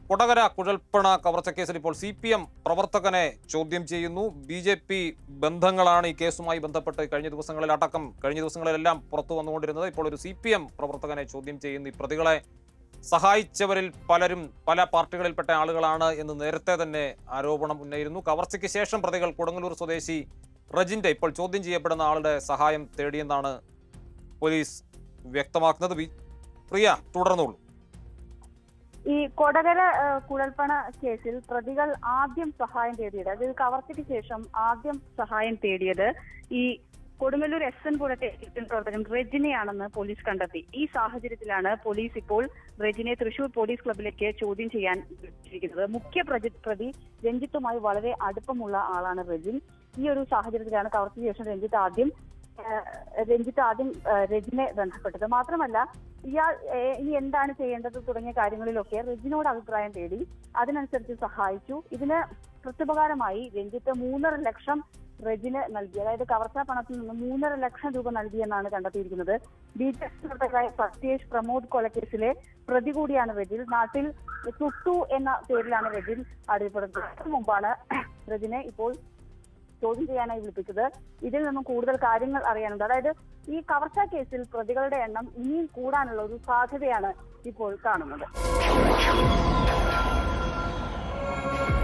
കൊടകര കുഴൽപ്പണ കവർച്ച കേസിൽ ഇപ്പോൾ സി പി എം പ്രവർത്തകനെ ചോദ്യം ചെയ്യുന്നു ബി ജെ പി ബന്ധങ്ങളാണ് ഈ കേസുമായി ബന്ധപ്പെട്ട് കഴിഞ്ഞ ദിവസങ്ങളിൽ അടക്കം കഴിഞ്ഞ ദിവസങ്ങളിലെല്ലാം പുറത്തു വന്നുകൊണ്ടിരുന്നത് ഇപ്പോൾ ഒരു സി പി എം പ്രവർത്തകനെ ചോദ്യം ചെയ്യുന്നു ഈ പ്രതികളെ സഹായിച്ചവരിൽ പലരും പല പാർട്ടികളിൽപ്പെട്ട ആളുകളാണ് എന്ന് നേരത്തെ തന്നെ ആരോപണം ഉന്നയിരുന്നു കവർച്ചയ്ക്ക് ശേഷം പ്രതികൾ കൊടുങ്ങല്ലൂർ സ്വദേശി റജിന്റെ ഇപ്പോൾ ചോദ്യം ചെയ്യപ്പെടുന്ന ആളുടെ സഹായം തേടിയെന്നാണ് പോലീസ് വ്യക്തമാക്കുന്നത് വി- പ്രിയ തുടർന്നോളൂ ഈ കൊടകര ഏഹ്, കുഴൽപ്പണ കേസിൽ പ്രതികൾ ആദ്യം സഹായം തേടിയത് അതായത് കവർച്ചയ്ക്ക് ശേഷം ആദ്യം സഹായം തേടിയത് ഈ കൊടുങ്ങല്ലൂർ എസ് എൻ പുരത്തെ പ്രവർത്തകൻ റെജിനെയാണെന്ന് പോലീസ് കണ്ടെത്തി ഈ സാഹചര്യത്തിലാണ് പോലീസ് ഇപ്പോൾ റെജിനെ തൃശൂർ പോലീസ് ക്ലബിലേക്ക് ചോദ്യം ചെയ്യാൻ വിളിച്ചിരിക്കുന്നത് മുഖ്യ പ്രതി പ്രതി രഞ്ജിത്തുമായി വളരെ അടുപ്പമുള്ള ആളാണ് റെജിൻ ഈ ഒരു സാഹചര്യത്തിലാണ് കവർച്ചയ്ക്ക് ശേഷം രഞ്ജിത്ത് ആദ്യം ഏഹ്, രഞ്ജിത്ത് ആദ്യം ഏഹ്, രജിനെ ബന്ധപ്പെട്ടത് മാത്രമല്ല ഇയാൾ ഏഹ്, ഇനി എന്താണ് ചെയ്യേണ്ടത് തുടങ്ങിയ കാര്യങ്ങളിലൊക്കെ റെജിനോട് അഭിപ്രായം തേടി അതിനനുസരിച്ച് സഹായിച്ചു ഇതിന് പ്രത്യുപകാരമായി രഞ്ജിത്ത് മൂന്നര ലക്ഷം റെജിന് നൽകി അതായത് കവർച്ചാ പണത്തിൽ നിന്ന് മൂന്നര ലക്ഷം രൂപ നൽകിയെന്നാണ് കണ്ടെത്തിയിരിക്കുന്നത് ബി ജെ പി പ്രവർത്തകരായ സത്യേഷ് പ്രമോദ് കൊലക്കേസിലെ പ്രതി കൂടിയാണ് റെജിൽ നാട്ടിൽ തുട്ടു എന്ന പേരിലാണ് റെജിൽ അറിയപ്പെടുന്നത് ഇതിനു മുമ്പാണ് റെജിനെ ഇപ്പോൾ ചോദ്യം ചെയ്യാനായി വിളിപ്പിച്ചത് ഇതിൽ നിന്നും കൂടുതൽ കാര്യങ്ങൾ അറിയാനുണ്ട് അതായത് ഈ കവർച്ചാ കേസിൽ പ്രതികളുടെ എണ്ണം ഇനിയും കൂടാനുള്ള ഒരു സാധ്യതയാണ് ഇപ്പോൾ കാണുന്നത്